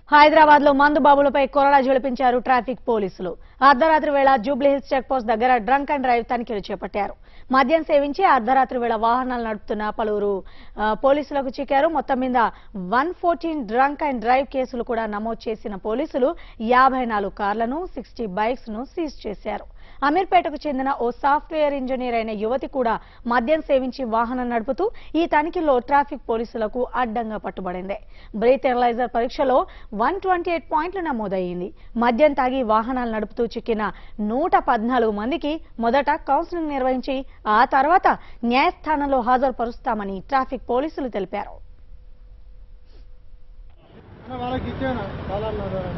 హైదరాబాద్ లో మందు బాబులపై కొరడా జొలిపించారు ట్రాఫిక్ పోలీసులు అర్ధరాత్రి వేళ జూబ్లీహిల్స్ చెక్ పోస్ట్ దగ్గర డ్రంక్ అండ్ డ్రైవ్ తనిఖీలు చేపట్టారు మద్యం సేవించి అర్ధరాత్రి వేళ వాహనాలు నడుపుతున్న పలువురు ఆ, పోలీసులకు చిక్కారు మొత్తం మీద one fourteen drunk and drive కేసులు కూడా నమోదు చేసిన పోలీసులు యాభై నాలుగు కార్లను సిక్స్టీ బైక్స్ ను సీజ్ చేశారు అమీర్పేటకు చెందిన ఓ సాఫ్ట్వేర్ ఇంజనీర్ అయిన యువతి కూడా మద్యం సేవించి వాహనం నడుపుతూ ఈ తనిఖీలో ట్రాఫిక్ పోలీసులకు అడ్డంగా పట్టుబడింది బ్రీత్ ఎనలైజర్ పరీక్షలో వన్ ట్వంటీ ఎయిట్ పాయింట్లు నమోదయ్యింది మద్యం తాగి వాహనాలు నడుపుతూ చిక్కిన నూట పద్నాలుగు మందికి మొదట కౌన్సిలింగ్ నిర్వహించి ఆ తర్వాత న్యాయస్థానంలో హాజరుపరుస్తామని ట్రాఫిక్ పోలీసులు తెలిపారు అన్న వాళ్ళకి ఇచ్చాను చాలా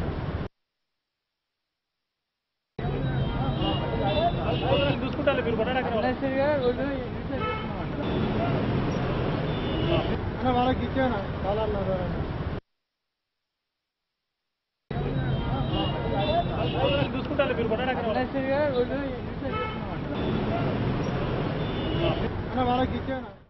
చూసుకుంటారు మీరు అన్న వాళ్ళకి ఇచ్చాను చాలా చూసుకుంటారు మీరు అన్న వాళ్ళకి ఇచ్చాను